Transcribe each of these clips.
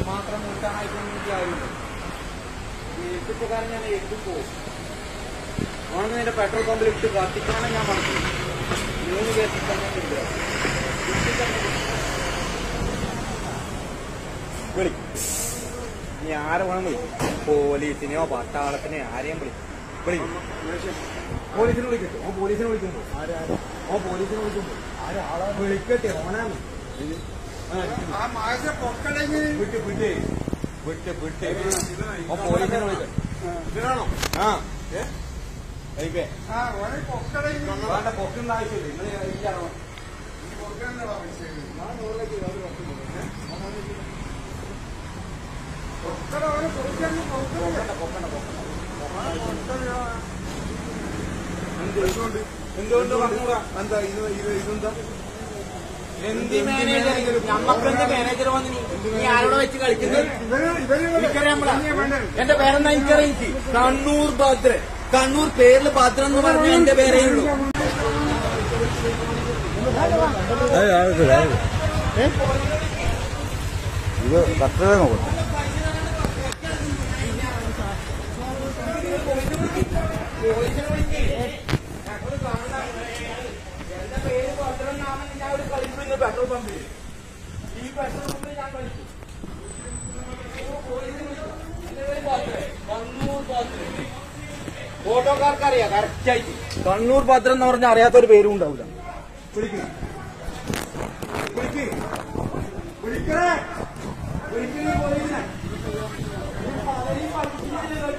മാത്രം കൂട്ടാനായിട്ടൊന്നും കാര്യമില്ല ഏൽപ്പിച്ചക്കാരൻ ഞാൻ എഴുതും പോകും ഓണം നിന്റെ പെട്രോൾ പമ്പിൽ ഇട്ട് കത്തിക്കാനാണ് ഞാൻ പറഞ്ഞത് മൂന്ന് കേസിൽ തന്നെ ഉണ്ട് വിളി നീ ആരെ വേണം വിളി പോലീസിനെയോ പട്ടാളത്തിനെയോ ആരെയും വിളി വിളി പോലീസിനെ വിളിക്കട്ടെ ഓൻ പോലീസിനെ വിളിക്കുമ്പോ ഓൻ പോലീസിനെ വിളിക്കുമ്പോ വിളിക്കട്ടെ ഓനാണ് വിട്ട് വിട്ട് വിട്ട് വിട്ട് ഓൻ പോലീസിനെ വിളിക്കട്ടെ ആ കഴിക്കേ വേണ്ട പൊക്കുന്ന ആവശ്യമില്ല നിങ്ങൾ ഇല്ലാണോ എന്തുകൊണ്ട് പറഞ്ഞൂടാ എന്താ ഇത് ഇത് ഇതെന്താ എന്ത് മാനേജർ നമ്മക്കെന്ത് മാനേജർ വന്ന് നീ നീ ആരോടെ വെച്ച് കളിക്കുന്നത് എനിക്കറിയാൻ പാടില്ല. എന്റെ പേരെന്താ എനിക്കറിയാം എനിക്ക് കണ്ണൂർ ഭദ്രൻ കണ്ണൂർ പേരിൽ ഭദ്രൻ എന്ന് പറഞ്ഞ എന്റെ പേരേ ഉള്ളൂ ഇത് കട്ടത നോക്കട്ടെ എന്റെ പേര് ഭദ്രൻ എന്നാണ് ഞാൻ ഒരു കളിക്കുന്നത് പെട്രോൾ പമ്പിൽ ഈ പെട്രോൾ പമ്പിൽ ഞാൻ കളിക്കും എന്റെ പേര് ഭദ്രൻ. കണ്ണൂർ ഭദ്രൻ. ഫോട്ടോക്കാർക്ക് അറിയാം കറക്റ്റ് ആയിട്ട് കണ്ണൂർ ഭദ്രൻ എന്ന് പറഞ്ഞാൽ അറിയാത്തൊരു പേരും ഉണ്ടാവില്ല വിളിക്ക് വിളിക്ക് വിളിക്കണേ വിളിക്കണേ പോലീസിനെ ഈ പലരെയും പഠിപ്പിച്ചിട്ടില്ലല്ലോ.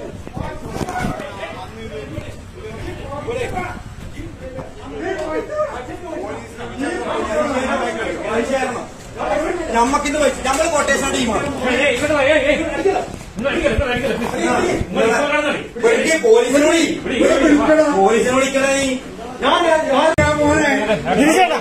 ഞമ്മക്കിന്ന് പൈസ നമ്മള് കൊട്ടേഷൻ ടീമാണ് പോലീസിനെ വിളി പോലീസിനെ വിളിക്കണേ നീ ഞാൻ ഞാൻ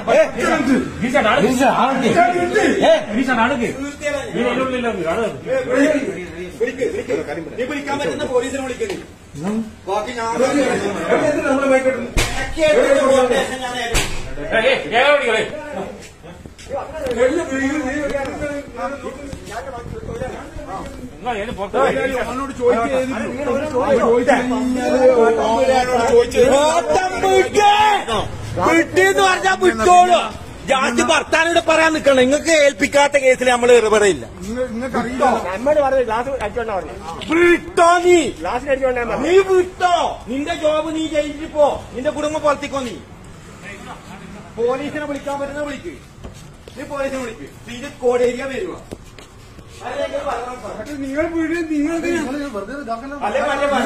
വിളിക്ക് വിളിക്ക് നീ വിളിക്കാൻ പറ്റുന്ന പോലീസിനെ വിളിക്കുന്നു ബാക്കി ഞാൻ കൊട്ടേഷൻ ഞാൻ ഏറ്റു. അവനോട് ചോദിക്കുക വിട്ടെന്ന് പറഞ്ഞാ വിട്ടോളൂ ജാതി ഭർത്താനോട് പറയാൻ നിക്കണം നിങ്ങൾക്ക് ഏൽപ്പിക്കാത്ത കേസിൽ നമ്മൾ ഇടപെടയില്ല നിങ്ങൾക്ക് അറിയില്ല നമ്മോട് പറഞ്ഞു ഗ്ലാസ് അടിച്ചോണ്ടാ പറഞ്ഞു വിട്ടോ നീ ഗ്ലാസ്സിൽ അടിച്ചോണ്ടാ പറഞ്ഞു നീ വിട്ടോ നിന്റെ ജോബ് നീ ജയിലിൽ പോ നിന്റെ കുടുംബം പുറത്തേക്കോ നീ പോലീസിനെ വിളിക്കാൻ പറ്റുന്ന വിളിക്ക് നീ പോലീസിനെ വിളിക്ക് നീ ഇത് കോടേരിയ വരുക നിങ്ങൾ വീട് നിങ്ങൾ അല്ലെ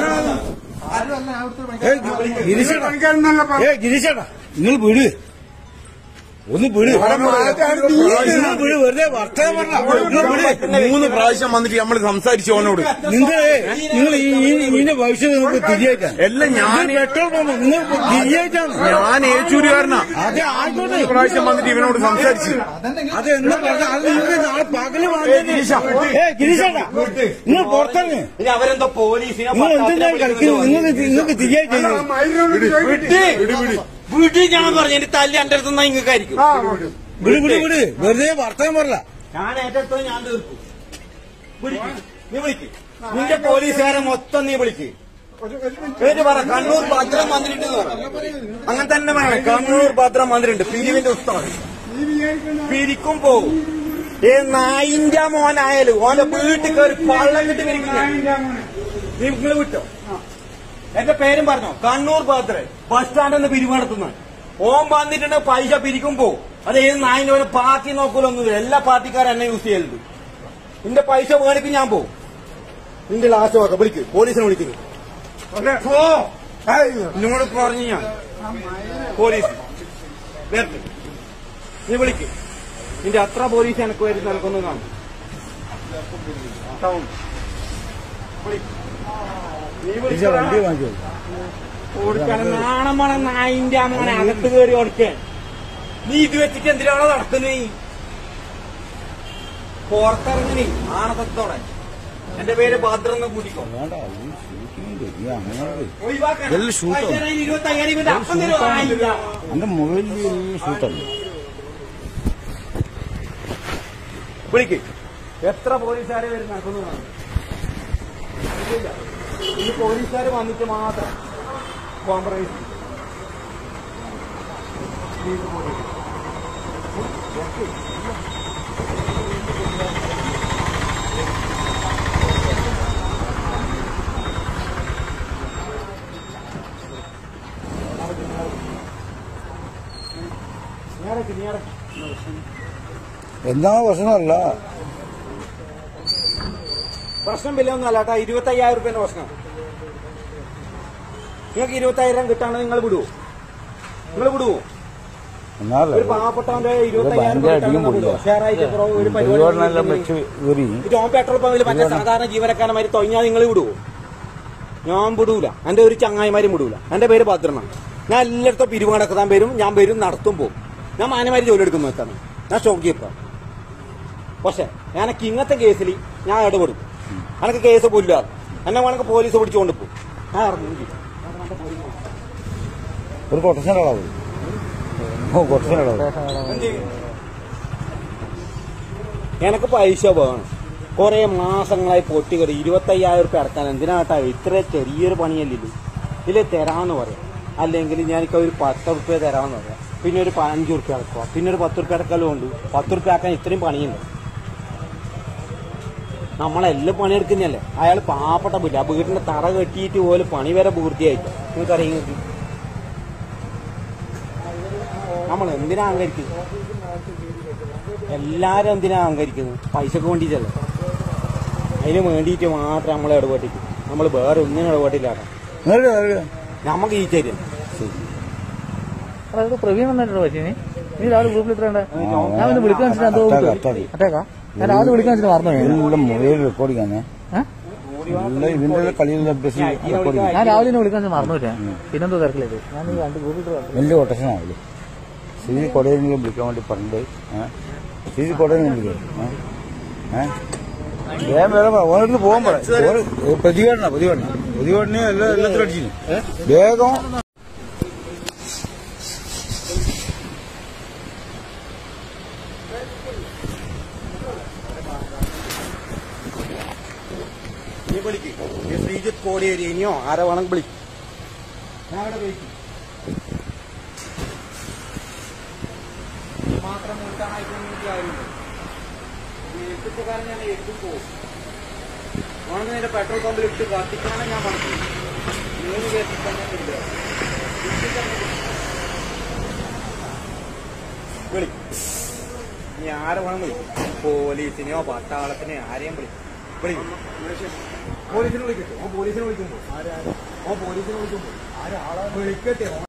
പണിക്കാരെന്നല്ല ഗിരീഷേട്ടാ നിങ്ങൾ വിട് ഒന്ന് വിട് നിങ്ങൾ വിട് വെറുതെ വർത്തമാനം പറഞ്ഞ നിങ്ങൾ വിട് മൂന്ന് പ്രാവശ്യം വന്നിട്ട് നമ്മൾ സംസാരിച്ചു അവനോട് നിങ്ങൾ നിങ്ങൾ ഈ ഈ- ഇതിന്റെ ഭവിഷ്യത്ത് നിങ്ങൾക്ക് തിരിയായിട്ടാണ് എല്ലാം ഞാൻ പെട്രോൾ പമ്പ് നിങ്ങൾ തിരിയായിട്ടാണ് ഞാൻ ഏച്ചൂരുകാരനാ അതെ ആയിക്കോട്ടെ ഈ പ്രാവശ്യം വന്നിട്ട് ഇവനോട് സംസാരിച്ചു അത് എന്ന് പറഞ്ഞാൽ അത് നിങ്ങൾക്ക് നാളെ പകല് വാങ്ങിയത് ഏ ഗിരീഷേട്ടാ നിങ്ങൾ പുറത്തിറങ്ങ് ഇനി അവരെന്തോ പോലീസിനെ നിങ്ങൾ എന്തിനാണ് കളിക്കുന്നത് നിങ്ങൾക്ക് നിങ്ങൾക്ക് തിരിയായിട്ട് വിട്ട് വിട്ട് ഞാൻ പറഞ്ഞു എന്റെ തല്ലി എന്റെ അടുത്ത് നിന്നാ ഇങ്ങക്കായിരിക്കും വിട് വിട് വിട് വെറുതെ വർത്തമാനം പറല ഞാൻ ഏറ്റെടുത്തോ ഞാൻ തീർക്കും വിളിക്ക് നീ വിളിക്ക് നിന്റെ പോലീസുകാരെ മൊത്തം നീ വിളിക്ക് പേര് പറ കണ്ണൂർ ഭദ്രം വന്നിട്ടുണ്ട് എന്ന് പറ. അങ്ങനെ തന്നെ പറയണം കണ്ണൂർ ഭദ്രം വന്നിട്ടുണ്ട് പിരിവിന്റെ ഉസ്താദ് പിരിക്കും പോവും ഏ നായിന്റെ മോനായാലും ഓന്റെ വീട്ടിൽ കയറി പള്ളം കിട്ടി പിരിക്കും നിങ്ങൾ വിട്ടോ എന്റെ പേരും പറഞ്ഞോ കണ്ണൂർ ഭദ്രൻ ബസ് സ്റ്റാൻഡിൽ നിന്ന് പിരിവ് നടത്തുന്ന ഓൻ വന്നിട്ടുണ്ട് പൈസ പിരിക്കും പോവും അത് ഏത് നായിന്റെ ഒരു പാർട്ടി നോക്കൂലൊന്നും എല്ലാ പാർട്ടിക്കാരും എന്നെ യൂസ് ചെയ്യലുണ്ട് നിന്റെ പൈസ വേണിക്ക് ഞാൻ പോവും നിന്റെ ലാസ്റ്റ് നോക്കാം വിളിക്ക് പോലീസിനെ വിളിക്കുന്നു പോ നിന്നോട് പറഞ്ഞു ഞാൻ പോലീസ് വരട്ടെ നീ വിളിക്ക് നിന്റെ അത്ര പോലീസ് എനക്ക് വരുന്ന നിനക്കൊന്നും കാണും ടൗൺ വിളിക്ക് നീ വിളിക്കടാ. വണ്ടി വാങ്ങിച്ചോ കൊടുക്കണം നാണം വേണം നായിന്റെ മോനെ അകത്ത് കയറി ഓടിക്കാൻ നീ ഇത് വെച്ചിട്ട് എന്തിനാണോ നടക്കുന്നേ പുറത്തിറങ്ങി ആണത്തത്തോടെ എന്റെ പേര് ഭദ്രം എന്ന് കൂട്ടിക്കോ വേണ്ട ഈ ഷൂട്ടിംഗ് നീ അങ്ങനെ ഒഴിവാക്കണം. എല്ലാം shoot ആണ്. പൈസ തരാൻ ഇരുപത്തയ്യായിരം ഇവന്റെ അപ്പം തരും. ആയില്ല. എന്റെ മൊബൈലിൽ ഷൂട്ടല്ലേ വിളിക്ക് എത്ര പോലീസുകാരെ വരും നടക്കുന്നു കാണും. ഇല്ലില്ല. ഈ പോലീസുകാർ വന്നിട്ട് മാത്രം കോംപ്രമൈസ് ചെയ്യും. ഇത് പോലീസ്. നീടക്ക്, നീടക്ക്. എന്താ പ്രശ്നമല്ല പ്രശ്നം വലിയൊന്നും അല്ല കേട്ടോ ഇരുപത്തി അയ്യായിരം റുപ്യന്റെ പ്രശ്നം നിങ്ങൾക്ക് ഇരുപത്തയ്യായിരം കിട്ടാണെങ്കിൽ നിങ്ങൾ വിടുവോ നിങ്ങൾ വിടുവോ എന്നാലേ ഒരു പാവപ്പെട്ടവന്റെ ഇരുപത്തി ഭയങ്കര അടിയും പൊളിയാ. ഷെയറായിട്ട് ബ്രോ ഒരു പരിപാടിനെല്ലാം പരിപാടി വെച്ച് കയറി ഇത് ഓൺ പെട്രോൾ പമ്പിൽ മറ്റേ സാധാരണ ജീവനക്കാരന്മാര് തൊഴിഞ്ഞാൽ നിങ്ങൾ വിടുവോ ഞാൻ വിടൂല എന്റെ ഒരു ചങ്ങായിമാരും വിടൂല എന്റെ പേര് ഭദ്രനാണ് ഞാൻ എല്ലായിടത്തും പിരിവ് നടക്കാൻ വരും ഞാൻ വരും നടത്തും പോകും ഞാൻ മാനമാരി ജോലി എടുക്കുന്നു എത്താണ് ഞാൻ ഷോപ്പ് കീപ്പർ പക്ഷെ ഞാനൊക്കെ ഇങ്ങനത്തെ കേസിൽ ഞാൻ ഇടപെടും എനിക്ക് കേസ് പോലില്ല എന്നെ വേണമെങ്കിൽ പോലീസ് പിടിച്ചുകൊണ്ട് പോകും ഞാൻ ഇറങ്ങും ചെയ്യും. ഒരു കൊട്ടേഷൻ അളവ് ഓ കൊട്ടേഷൻ അളവ് എന്ത് ചെയ്യും? എനക്ക് പൈസ വേണം കുറെ മാസങ്ങളായി പൊട്ടിക്കറി ഇരുപത്തയ്യായിരം റുപ്യ അടക്കാൻ എന്തിനാട്ടാ ഇത്ര ചെറിയൊരു പണിയല്ലേ ഇത്? ഇതില് തരാന്ന് പറയാം അല്ലെങ്കിൽ ഞാനിക്ക് ഒരു പത്ത് റുപ്യ തരാന്ന് പറയാം പിന്നെ ഒരു പതിനഞ്ച് റുപ്യ അടക്കുക പിന്നെ ഒരു പത്ത് റുപ്യ അടക്കലും ഉണ്ട് പത്ത് റുപ്യ ആക്കാൻ ഇത്രയും പണിയുണ്ട് നമ്മളെല്ലാം പണിയെടുക്കുന്നല്ലേ അയാൾ പാവപ്പെട്ട വീട്ടിൽ ആ വീടിന്റെ തറ കെട്ടിയിട്ട് പോലും പണി വരെ പൂർത്തിയായിട്ട് നിങ്ങൾക്കറിയാം നിങ്ങൾക്ക് നമ്മൾ എന്തിനാ അഹങ്കരിക്കുന്നത് എല്ലാരും എന്തിനാ അഹങ്കരിക്കുന്നത് പൈസക്ക് വേണ്ടിയിട്ടല്ലേ അതിന് വേണ്ടിയിട്ട് മാത്രം നമ്മൾ ഇടപെട്ടിട്ട് നമ്മൾ വേറെ ഒന്നിനും ഇടപെട്ടില്ല കേട്ടോ നമുക്ക് ഈ തരും അതായത് പ്രവീൺ വന്നിട്ടുണ്ടോ പറ്റി നീ നീ രാവിലെ ഗ്രൂപ്പിൽ ഇത്രണ്ട ഞാൻ ഒന്ന് വിളിക്കാൻ വെച്ചിട്ട് എന്തോ അറ്റാക്ക്, അറ്റാക്ക്. അറ്റേക്കാ ഞാൻ രാവിലെ വിളിക്കാൻ വെച്ചിട്ട് മറന്നു പോയി. എല്ലാം മൊബൈൽ റെക്കോർഡിംഗ് ആണ് ഏ? എല്ലാം ഇതിന്റെ എല്ലാം കളിയിലെ ബസ് റെക്കോർഡിംഗ് ഞാൻ രാവിലെ എന്നെ വിളിക്കാൻ വെച്ചിട്ട് മറന്നു പോയിട്ടാ പിന്നെന്തോ തിരക്കിലേക്ക് ഞാൻ ഈ രണ്ട് ഗ്രൂപ്പിൽ ഇട്ട് കണ്ടു. വലിയ കൊട്ടേഷൻ ആവില്ലേ സി സി കൊടയെങ്കിലും വിളിക്കാൻ വേണ്ടി പറഞ്ഞിട്ട് സി സി കൊടയെ വിളിക്കാം ഏഹ് വേഗം വേഗം ഓരോരുത്തർ പോകാൻ പറയാം പ്രതികരണ പ്രതികരണം പ്രതികരണ എല്ലാം എല്ലാത്തിലും അടിച്ചിന് വേഗം നീ വിളിക്ക് നീ ശ്രീജിത്ത് കോടിയേരി ഇനിയോ ആരെ വേണമെങ്കിൽ വിളിക്കും ഞാൻ അവിടെ വിളിക്കും നീ മാത്രം മുഴുക്കാനായിട്ടൊന്നും എനിക്ക് കാര്യമില്ല നീ എത്തിപ്പുകാരൻ ഞാൻ എത്തി പോകും വേണമെങ്കിൽ നിന്റെ പെട്രോൾ പമ്പിൽ ഇട്ട് കത്തിക്കാനാണ് ഞാൻ പറഞ്ഞത് നീ കേട്ടിക്കാൻ ഞാൻ ഇല്ല വിളിക്കും നീ ആരെ വേണം വിളിക്കും പോലീസിനെയോ പട്ടാളത്തിനെയോ ആരെയും വിളിക്കും വിളിക്കും പോലീസിനെ വിളിക്കട്ടെ ഓൻ പോലീസിനെ വിളിക്കുമ്പോ ഓൻ പോലീസിനെ വിളിക്കുമ്പോ വിളിക്കട്ടെ